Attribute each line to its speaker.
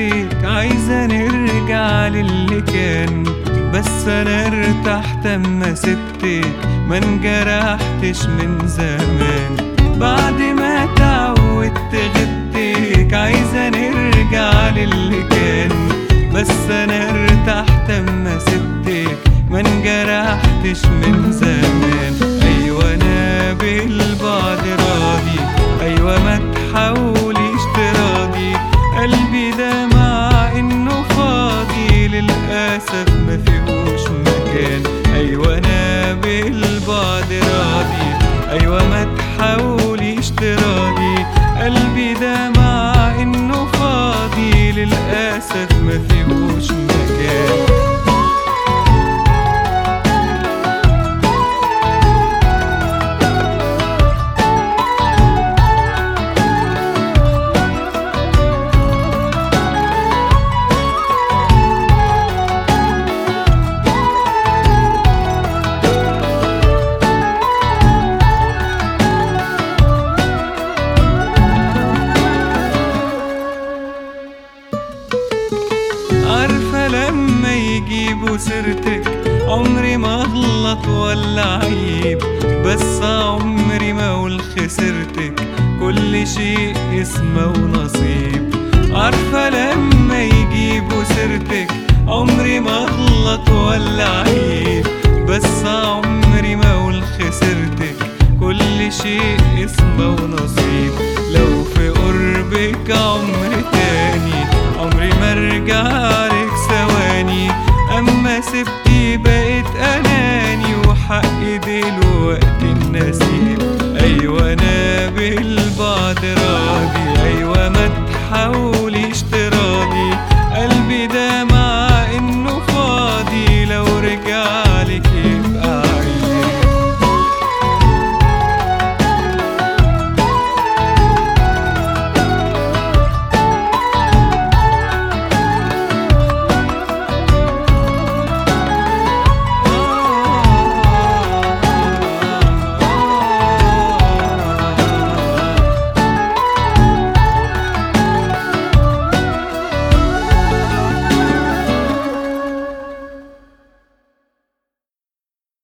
Speaker 1: سبتك عايزة نرجع للي كان بس انا ارتحت اما سبتك ما انجرحتش من زمان بعد ما تعودت غبتك عايزة نرجع للي كان بس انا ارتحت اما سبتك ما انجرحتش من زمان ايوه انا بالبعد راضي ايوه ما تحاوليش تراضي قلبي ده مع انه فاضي للاسف ما فيهوش مكان ايوه انا بالبعد راضي ايوه ما تحاوليش تراضي قلبي ده مع انه فاضي للاسف ما فيهوش مكان عارفة لما يجيبوا سيرتك عمري ما اغلط ولا عيب بس عمري ما اقول خسرتك كل شيء اسمه ونصيب عارفة لما